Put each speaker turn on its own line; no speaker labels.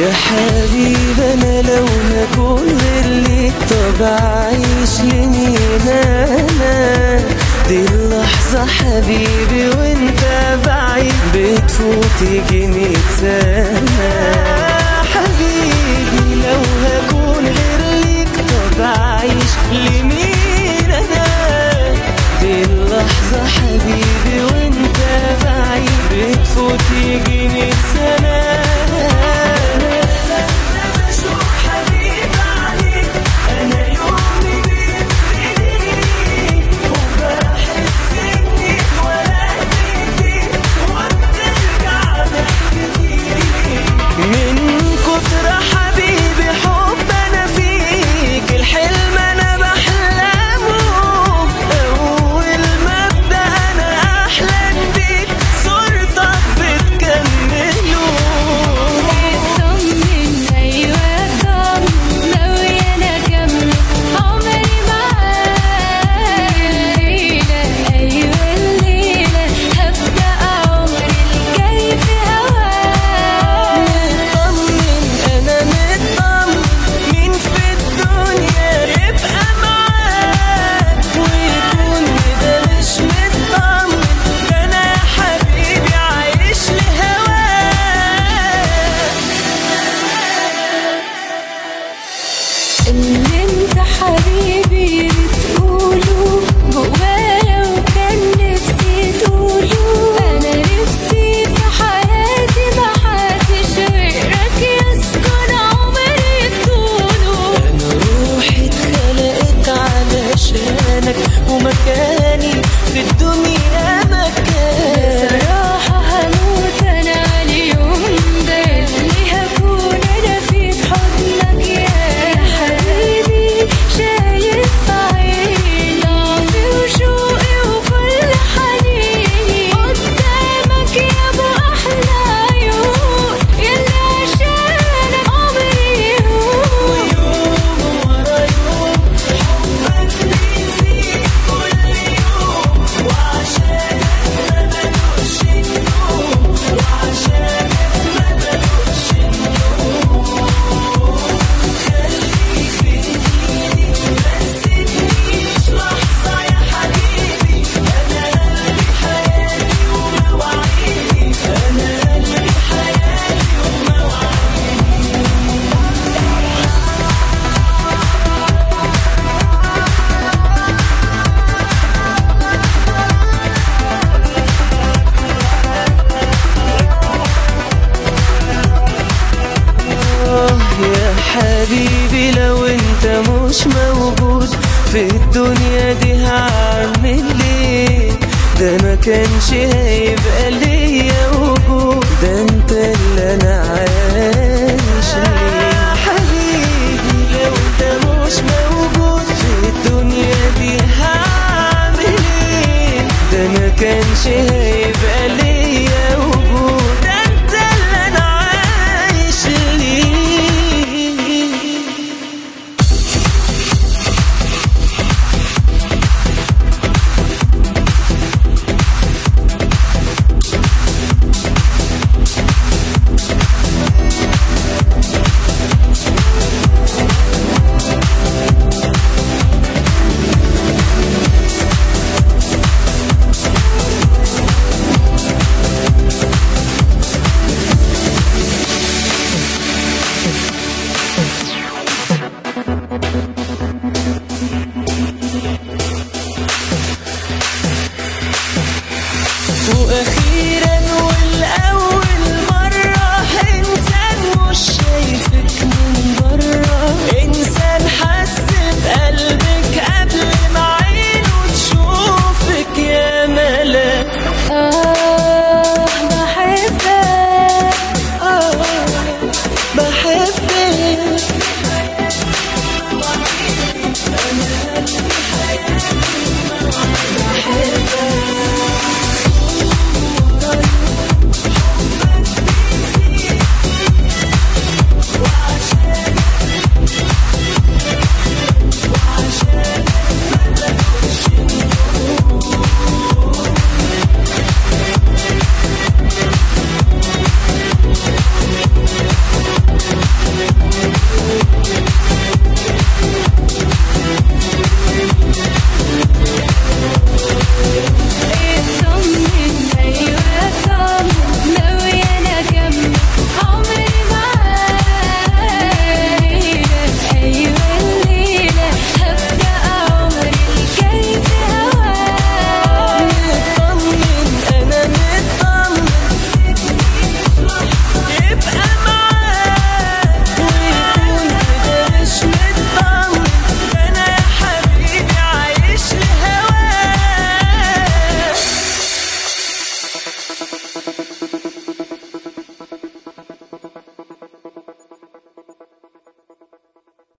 يا حبيب انا لو هكون غير ليك طب اعيش لمين انا دي اللحظة حبيبي وانت بعيد بتفوت يجي مية سنة حبيبي لو هكون غير ليك طب اعيش لمين انا دي اللحظة حبيبي وانت بعيد بتفوت يجي مية سنة من كتر حبيبي حب انا فيك الحلم انا بحلمه اول ما ابدا انا احلم بيك صورتك بتكمله
اطمن ايوه اطمن ناوية انا اكمل عمري معاك الليلة ايوه الليلة هبدأ عمري الجاي في هواك
مطمن انا مطمن مين في الدنيا يبقى معاك ويكون كده مش مطمن ده انا يا حبيبي عايش لهواك
اللي انت حبيبي بتقوله جوايا وكان نفسي تقوله انا نفسي في حياتي محدش غيرك يسكن عمري طوله
انا روحي اتخلقت علشانك ومكاني في الدنيا مكانك
بصراحة هموت انا على اليوم ده اللي هكون انا فيه في حضنك يا حبيبي شايف في عيني ضعفي وشوقي وكل حنيني قدامك يا ابو احلى عيون يلي عشانك عمري يهون
يوم ورا يوم حبك بيزيد كل يوم وعشانك ما بلوش النوم وعشانك ما بلوش النوم خليك في ايدي ما تسيبنيش لحظة يا حبيبي أنا قلبي حياتي ومواعيدي أنا قلبي حياتي ومواعيدي آه يا حبيبي لو انت مش موجود في الدنيا دي هعمل ايه ده ما كانش هيبقى ليا وجود ده انت اللي انا عايز